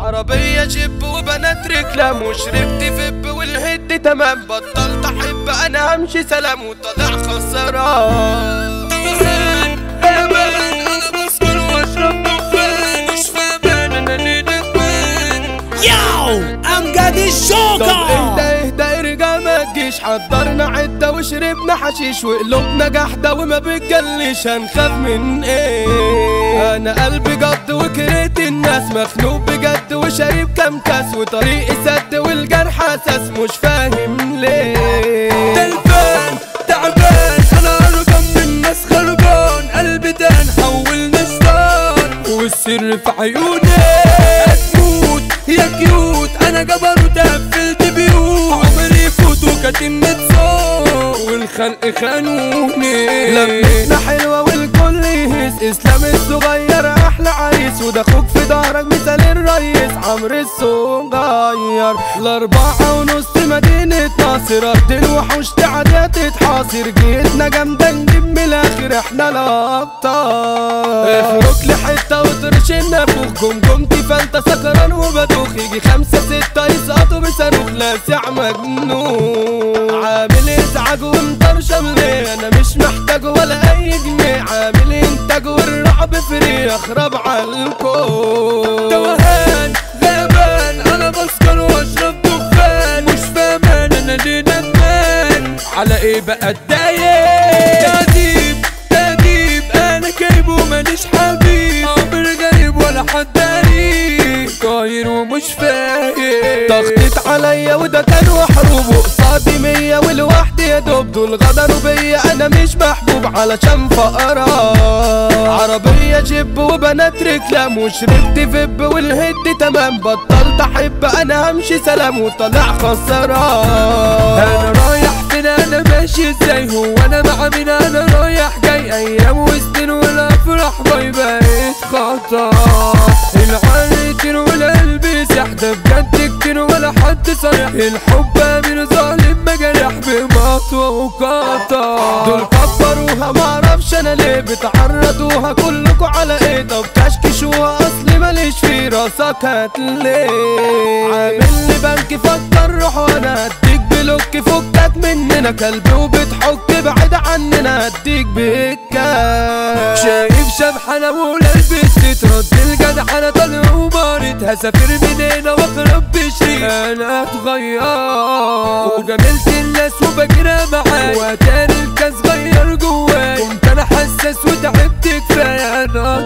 عربية جيب وبنات ركلام وشربت فب والهد تمام بطلت احب انا همشي سلام وطلع خسران انا بسكر واشرب دخان مش فاهمان انا ليه ندمان ياو امجد طب الجوكر اهدى اهدى ارجع ما تجيش حضرنا عدة وشربنا حشيش وقلوبنا جحدة وما بتجلش هنخاف من ايه انا قلبي جد وكرهت الناس مخنوق بجد وشارب كام كاس وطريقي سد والجرح اساس مش فاهم ليه تلفان تعبان انا ارقم من الناس خربان قلبي دان حول نشطان والسر في عيوني هتموت يا كيوت انا جبر وتقفلت بيوت عمري يفوت وكاتم صوت والخلق خانوني لمتنا حلوة والكل يهيس اسلام الصغير احلى عريس وده اخوك في ظهرك مثال الريس عمرو الصغير الاربعة ونص مدينة ناصر ارض الوحوش تعدي تتحاصر جيتنا جامدة نجيب من الاخر احنا الابطال اخرج لحتة وطرش النافوخ جمجمتي فانت سكران وبدوخ يجي خمسة ستة يسقطوا بصاروخ لاسع مجنون عامل ازعاج ومطرشم ليه انا مش محتاج ولا اي جنيه عامل انتاج والرعب فري اخرب عالكون توهان غابان انا بسكر واشرب دخان مش فاهمان انا ليه ندمان على ايه بقى اتضايق تأديب تأديب انا كايب وماليش حبيب عمر غريب ولا حد قريب طاير ومش فايق ضغطت عليا وده كان وحروب وقصادي مية والوحدي يا دوب دول غدروا بيا انا مش محبوب علشان فقرا عربية جيب وبنات ركلام وشربت فب والهد تمام بطلت احب انا همشي سلام وطلع خسران انا رايح فين انا ماشي ازاي هو انا مع مين انا رايح جاي ايام وسنين والافراح باي بقيت خطا العين كتير والقلب سحدة بجد كتير ولا حد صريح الحب امير ظالم مجرح بمطوة وقطع دول كبروها معرفش انا ليه بتعرضوها كلكوا على ايه طب كشكشوها اصلي ماليش في راسك هتليه عامل لي بنك فكر روح وانا هديك بلوك فكك مننا كلب وبتحك بعيد عننا هديك بالكاش شايف شبحنا ولبست ترد الجدع انا طالع ومارد هسافر من هنا واقرب بشريك انا اتغير وجملت الناس وبجرى معاك واتاني الكاس غير جواي كنت انا حساس وتعبت كفايه انا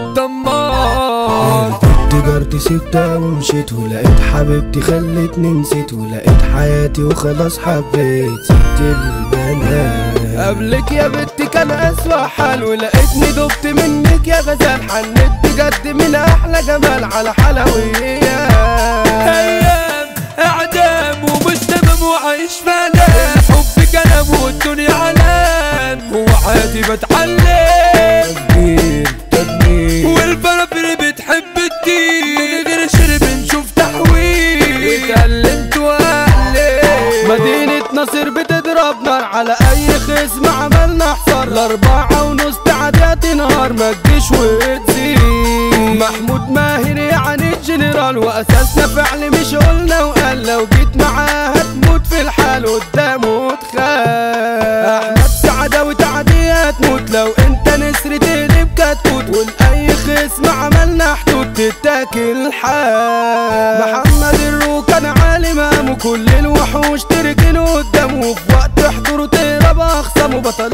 الدمار تجارتي سبتها ومشيت ولقيت حبيبتي خلتني نسيت ولقيت حياتي وخلاص حبيت سبت البنات قبلك يا بنتي كان اسوأ حال ولقيتني دبت منك يا غزال حنيت بجد من احلى جمال على حلويات ايام اعدام ومش تمام وعايش فلام الحب كلام والدنيا علام هو عادي بتعلم تدمير تدمير والفرافير بتحب الدين من غير شرب نشوف تحويل اتعلمت واقلب مدينة نصر بتضرب نار على أي خصم عملنا حصار الأربعة ونص تعديات نهار ما تجيش وتزيد محمود ماهر يعني الجنرال وأساسنا فعل مش قلنا وقال لو جيت معاه هتموت في الحال قدامه تخاف أحمد سعادة وتعديات موت لو أنت نسر تقلب كتكوت ولأي خصم عملنا حدود تتاكل حال محمد الروكان عالم قام كل الوحوش تركنه قدامه في وقت حضوره تهرب اخصامه بطل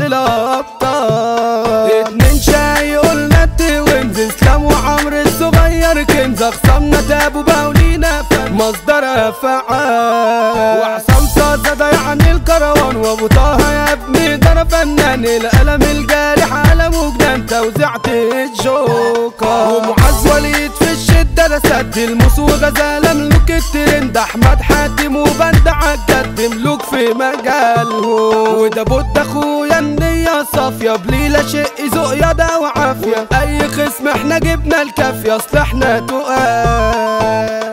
الابطال اتنين شاي قلنا التوينز اسلام وعمرو الصغير كنز اخصامنا تابوا بقوا لينا فن مصدر فعال وعصام صاصة ده يعني الكروان وابو طه يا ابني ده انا فنان القلم الجارح قلم وجنان توزيعة الجوكر ومعز وليد في الشدة ده سد الموس وغزالة ملوك الترند احمد حاتم وبند عجد ملوك في مجالهم وده بود اخويا النية صافية بليلة شق ذوق يا ده وعافية اي خصم احنا جبنا الكافية اصل احنا تقال